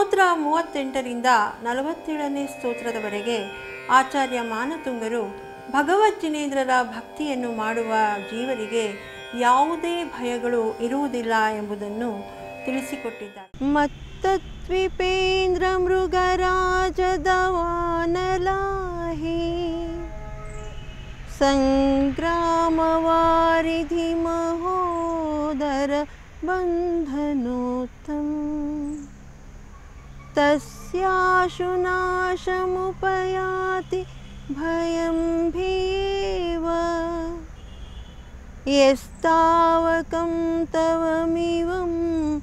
ಸ್ತೋತ್ರ ಮೂವತ್ತೆಂಟರಿಂದ ನಲವತ್ತೇಳನೇ ಸ್ತೋತ್ರದವರೆಗೆ ಆಚಾರ್ಯ ಮಾನತುಂಗರು ಭಗವತ್ ಜಿನೇಂದ್ರರ ಭಕ್ತಿಯನ್ನು ಮಾಡುವ ಜೀವರಿಗೆ ಯಾವುದೇ ಭಯಗಳು ಇರುವುದಿಲ್ಲ ಎಂಬುದನ್ನು ತಿಳಿಸಿಕೊಟ್ಟಿದ್ದಾರೆ ಮತ್ತತ್ವಿಪೇಂದ್ರ ಮೃಗರಾಜದವಾನಲಾಹಿ ಸಂಗ್ರಾಮವಾರಿಧಿ ಮಹೋದರ ಬಂಧನೋತ್ತಂ तस्याशु नाशमुपयाति भयं भीव यस्तावकं तवमिवं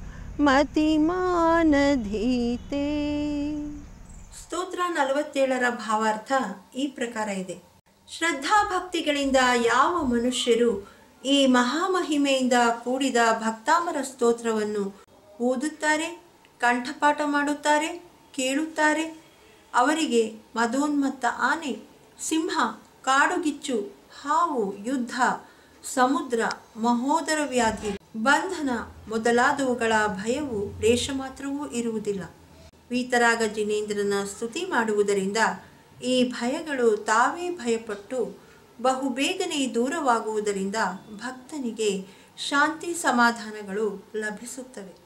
ಮತಿಮಾನಧೀತೆ ಸ್ತೋತ್ರ ನಲವತ್ತೇಳರ ಭಾವಾರ್ಥ ಈ ಪ್ರಕಾರ ಇದೆ ಶ್ರದ್ಧಾಭಕ್ತಿಗಳಿಂದ ಯಾವ ಮನುಷ್ಯರು ಈ ಮಹಾಮಹಿಮೆಯಿಂದ ಕೂಡಿದ ಭಕ್ತಾಮರ ಸ್ತೋತ್ರವನ್ನು ಓದುತ್ತಾರೆ ಕಂಠಪಾಠ ಮಾಡುತ್ತಾರೆ ಕೇಳುತ್ತಾರೆ ಅವರಿಗೆ ಮದೋನ್ಮತ್ತ ಆನೆ ಸಿಂಹ ಕಾಡುಗಿಚ್ಚು ಹಾವು ಯುದ್ಧ ಸಮುದ್ರ ಮಹೋದರ ವ್ಯಾಧಿ ಬಂಧನ ಮೊದಲಾದವುಗಳ ಭಯವು ರೇಷ ಮಾತ್ರವೂ ಇರುವುದಿಲ್ಲ ವೀತರಾಗ ಜಿನೇಂದ್ರನ ಸ್ತುತಿ ಮಾಡುವುದರಿಂದ ಈ ಭಯಗಳು ತಾವೇ ಭಯಪಟ್ಟು ಬಹುಬೇಗನೆ ದೂರವಾಗುವುದರಿಂದ ಭಕ್ತನಿಗೆ ಶಾಂತಿ ಸಮಾಧಾನಗಳು ಲಭಿಸುತ್ತವೆ